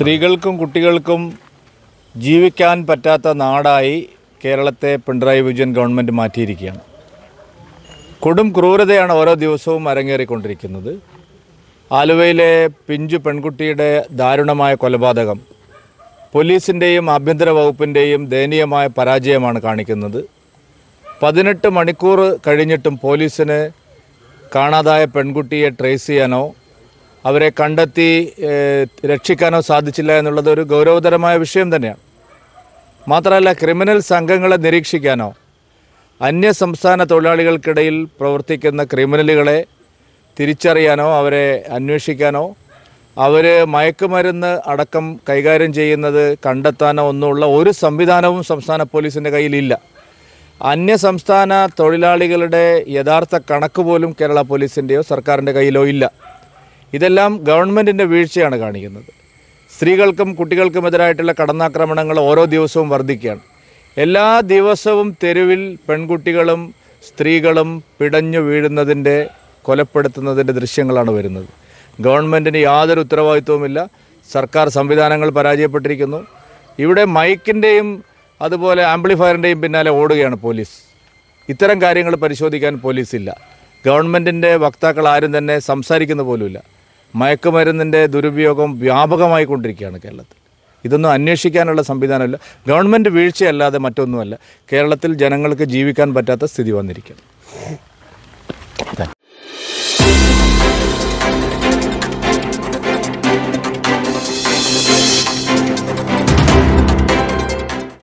സ്ത്രീകൾക്കും കുട്ടികൾക്കും ജീവിക്കാൻ പറ്റാത്ത നാടായി കേരളത്തെ പിണറായി വിജയൻ ഗവൺമെൻറ് മാറ്റിയിരിക്കുകയാണ് കൊടും ക്രൂരതയാണ് ഓരോ ദിവസവും അരങ്ങേറിക്കൊണ്ടിരിക്കുന്നത് ആലുവയിലെ പിഞ്ചു പെൺകുട്ടിയുടെ ദാരുണമായ കൊലപാതകം പോലീസിൻ്റെയും ആഭ്യന്തര വകുപ്പിൻ്റെയും ദയനീയമായ പരാജയമാണ് കാണിക്കുന്നത് പതിനെട്ട് മണിക്കൂർ കഴിഞ്ഞിട്ടും പോലീസിന് കാണാതായ പെൺകുട്ടിയെ ട്രേസ് ചെയ്യാനോ അവരെ കണ്ടെത്തി ഏഹ്, രക്ഷിക്കാനോ സാധിച്ചില്ല എന്നുള്ളത് ഒരു ഗൗരവതരമായ വിഷയം തന്നെയാണ് മാത്രമല്ല ക്രിമിനൽ സംഘങ്ങളെ നിരീക്ഷിക്കാനോ അന്യ സംസ്ഥാന തൊഴിലാളികൾക്കിടയിൽ പ്രവർത്തിക്കുന്ന ക്രിമിനലുകളെ തിരിച്ചറിയാനോ അവരെ അന്വേഷിക്കാനോ അവർ മയക്കുമരുന്ന് അടക്കം കൈകാര്യം ചെയ്യുന്നത് കണ്ടെത്താനോ ഒന്നുമുള്ള ഒരു സംവിധാനവും സംസ്ഥാന പോലീസിൻ്റെ കയ്യിലില്ല അന്യ സംസ്ഥാന തൊഴിലാളികളുടെ യഥാർത്ഥ കണക്ക് പോലും കേരള പോലീസിൻ്റെയോ സർക്കാരിൻ്റെ കയ്യിലോ ഇല്ല ഇതെല്ലാം ഗവൺമെൻറ്റിൻ്റെ വീഴ്ചയാണ് കാണിക്കുന്നത് സ്ത്രീകൾക്കും കുട്ടികൾക്കുമെതിരായിട്ടുള്ള കടന്നാക്രമണങ്ങൾ ഓരോ ദിവസവും വർദ്ധിക്കുകയാണ് എല്ലാ ദിവസവും തെരുവിൽ പെൺകുട്ടികളും സ്ത്രീകളും പിടഞ്ഞു വീഴുന്നതിൻ്റെ കൊലപ്പെടുത്തുന്നതിൻ്റെ ദൃശ്യങ്ങളാണ് വരുന്നത് ഗവൺമെൻറ്റിന് യാതൊരു ഉത്തരവാദിത്വവുമില്ല സർക്കാർ സംവിധാനങ്ങൾ പരാജയപ്പെട്ടിരിക്കുന്നു ഇവിടെ മൈക്കിൻ്റെയും അതുപോലെ ആംപ്ലിഫയറിൻ്റെയും പിന്നാലെ ഓടുകയാണ് പോലീസ് ഇത്തരം കാര്യങ്ങൾ പരിശോധിക്കാൻ പോലീസില്ല ഗവൺമെൻറ്റിൻ്റെ വക്താക്കൾ ആരും തന്നെ സംസാരിക്കുന്ന പോലുമില്ല മയക്കുമരുന്നിൻ്റെ ദുരുപയോഗം വ്യാപകമായി കൊണ്ടിരിക്കുകയാണ് കേരളത്തിൽ ഇതൊന്നും അന്വേഷിക്കാനുള്ള സംവിധാനമില്ല ഗവൺമെൻറ് വീഴ്ചയല്ലാതെ മറ്റൊന്നുമല്ല കേരളത്തിൽ ജനങ്ങൾക്ക് ജീവിക്കാൻ പറ്റാത്ത സ്ഥിതി വന്നിരിക്കുകയാണ്